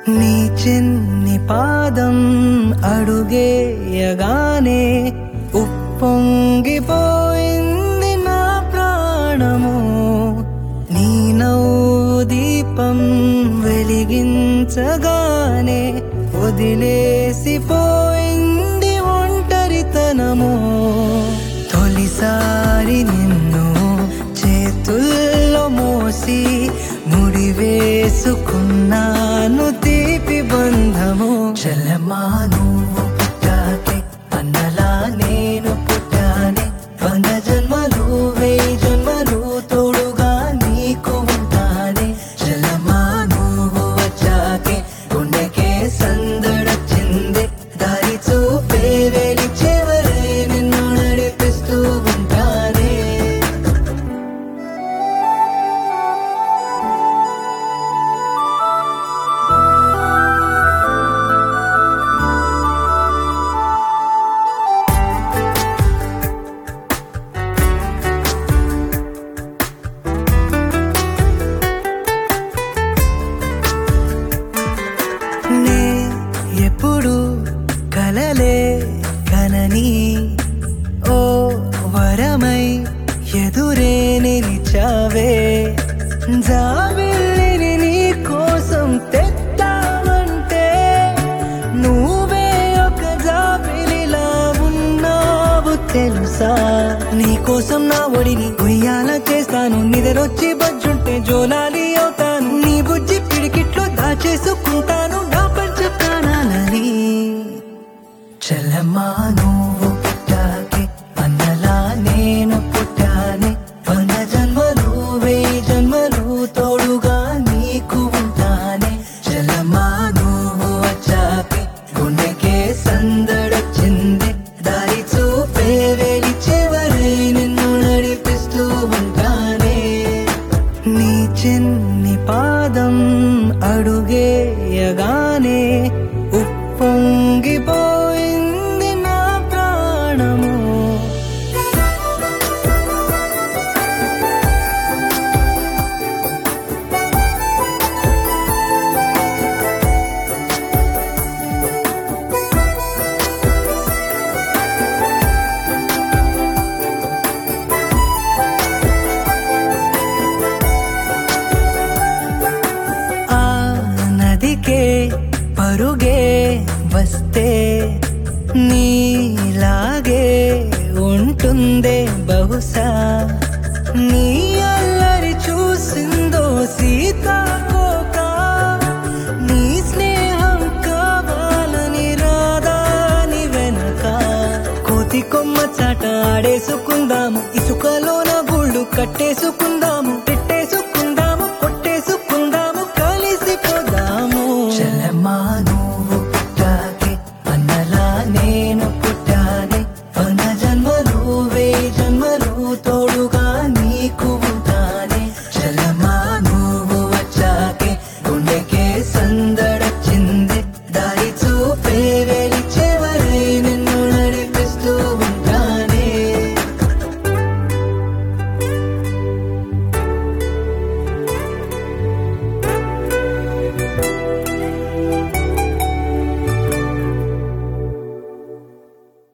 నీ చిన్ని పాదం అడుగేయగానే ఉప్పొంగిపోయింది నా ప్రాణము నీ నవ్వు దీపం వెలిగించగానే వదిలేసిపోయింది ఒంటరితనము తొలిసారి నిన్ను చేతుల్లో మోసి ముడి వేసుకున్నాను తీపి బంధము చలమా నువ్వు పుట్టాకే అన్నలా నేను పుట్టానే వంద జన్మలు వెయ్యి జన్మలు తోడుగా నీకు ఉంటానే చలమా నువ్వు వచ్చాకే గుండెకే సందడొచ్చింది దారి చూపే వేలి చివరే నిన్ను నడిపిస్తూ ఉంటానే నే ఎప్పుడు కలలే కనని ఓ వరమై ఎదురే నిలిచావే జాబిల్లిని నీ కోసం తెత్తావంటే నువ్వే ఒక జాబిలిలా ఉన్నావు తెలుసా నీ కోసం నా ఒడిని ఉయ్యాల చేస్తాను నిద్రొచ్చి బజ్జుంటే జోలాలి అవుతాను నీ బుజ్జి పిడికిట్లో దాచేసుకుంటాను నా పంచ ప్రాణాలని చలమా నువ్వు పుట్టాకే అన్నలా నేను పుట్టానే వంద జన్మలు వెయ్యి జన్మలు తోడుగా నీకు ఉంటానే చలమా నువ్వు వచ్చాకే గుండెకే సందడొచ్చింది దారి చూపే వేలి చివరి నిన్ను నడిపిస్తూ ఉంటానే నీ చిన్ని పాదం అడుగేయగానే ఉప్పొంగిపోయింది నా ప్రాణము ఆ నదికే పరుగే వస్తే నీలాగే ఉంటుందే బహుశా నీ అల్లరి చూసిందో సీతాకోక నీ స్నేహం కావాలని రాదాని వెనక కోతి కొమ్మ చాట ఆడేసుకుందాము ఇసుకలోన గుళ్ళు కట్టేసుకుందాము